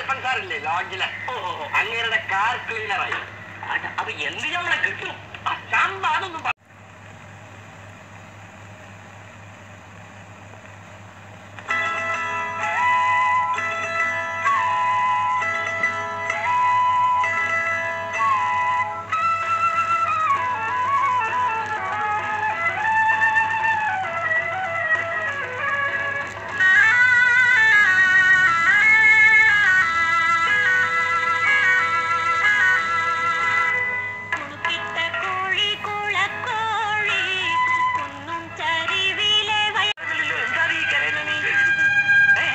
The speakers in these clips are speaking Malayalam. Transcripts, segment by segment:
അയ്യപ്പൻ സാറില്ലേ ലോഡ്ജിലെ അങ്ങേരുടെ കാർ ക്ലീനറായി അപ്പൊ എന്ത് നമ്മളെ കിട്ടും ആ, ശമ്പളം അതൊന്നും പറ- കുണുക്കിട്ട കോഴി കുളക്കോഴി കുന്നും ചരിവിലെ വയ എന്താ നീ കരയുന്നത് നീ? ഏ?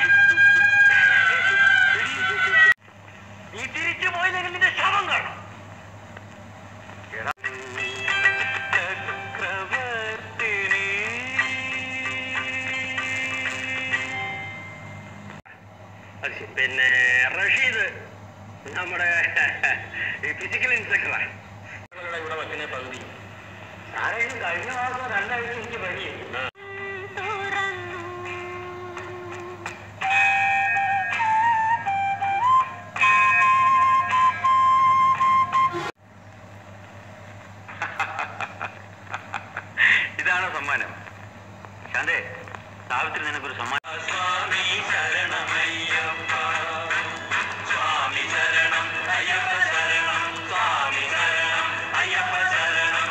നീ തിരിച്ചു പോയില്ലെങ്കിൽ നിന്റെ ശവം കാണും എടാ. ചക്രവർത്തിനി. അത് ശരി. പിന്നെ റഷീദ് നമ്മുടെ ഫിസിക്കൽ ഇൻസ്പെക്ടറാണ് ഇവിടെ വെക്കുന്ന പകുതി ആരെങ്കിലും കഴിഞ്ഞ മാസം രണ്ടാഴ്ച എനിക്ക് പനിയും തുറന്നു ഇതാണ് സമ്മാനം ശാന്തേ സാവിത്രി നിനക്കൊരു സമ്മാനം സ്വാമി ശരണമയ്യപ്പ സ്വാമി ശരണം അയ്യപ്പ ശരണം സ്വാമി ശരണം അയ്യപ്പ ശരണം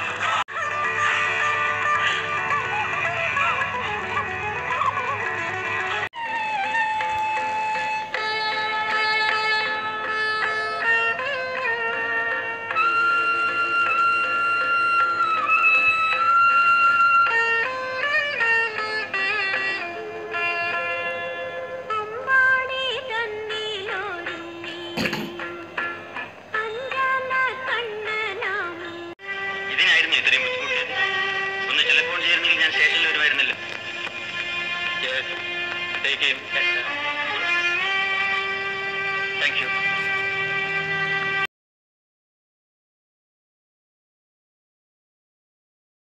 അമ്പാടി തന്നിലൊരുങ്ങി അഞ്ജന കണ്ണനാമി ഇതിനായിരുന്നു ഇത്രയും ബുദ്ധിമുട്ടിയത് ഒന്ന് ടെലിഫോൺ ചെയ്യുന്നെങ്കിൽ ഞാൻ സ്റ്റേഷനിൽ വരുമായിരുന്നല്ലോ താങ്ക് യു